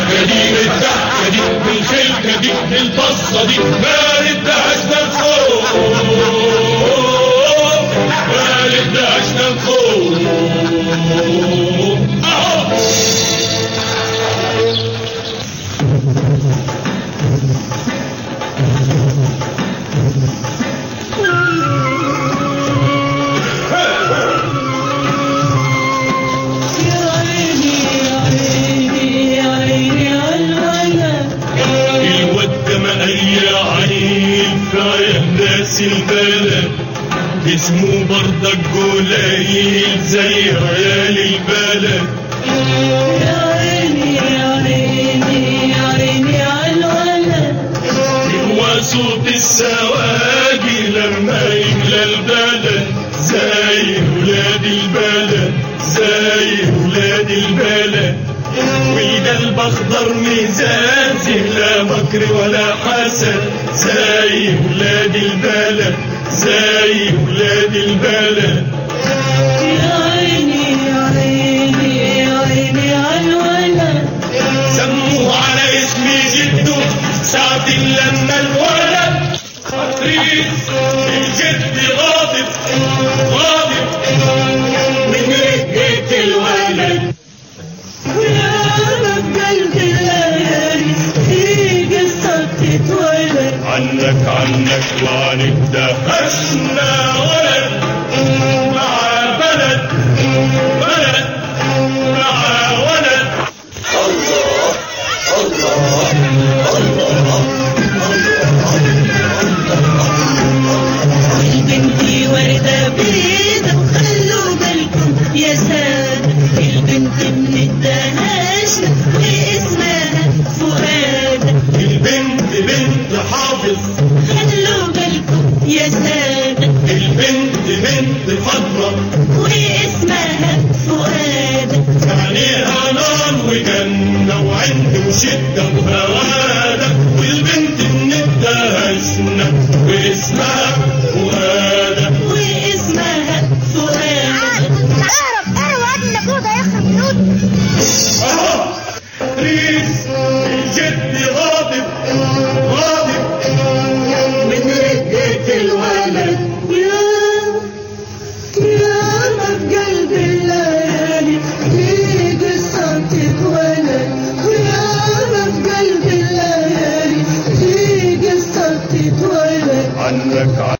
الضحكة دي الضحكة دي بالخلكة دي بالبصة دي ما ندهاش الخوف ما ندهاش الخوف اهو يا عيني يا عيني يا عيني عالولد الواد ده ما اي عيل في عين ناس البلد اسمه برضك قليل زي عيال البلد يا عيني يا عيني يا عيني عالولد هو صوت السواقي لما يملى البلد زي ولاد البلد زي ولاد البلد والقلب اخضر مزازي لا مكر ولا حسد زي ولاد البلد زي ولاد البلد يا عيني يا عيني يا عيني عالولد سموه على اسم جده ساعة لما الولد عفريت الجد غاضب غاضب من رقة الولد ويا رب قلب الليالي في قصة تتولد عنك عنك وعنك دهشنا ولد مع بلد بلد مع ولد البنت وردة بيضة خلوا بالكم يا سادة البنت من الدهاشة واسمها فؤادة البنت بنت حافظ خلوا بالكم يا سادة البنت بنت فاطمة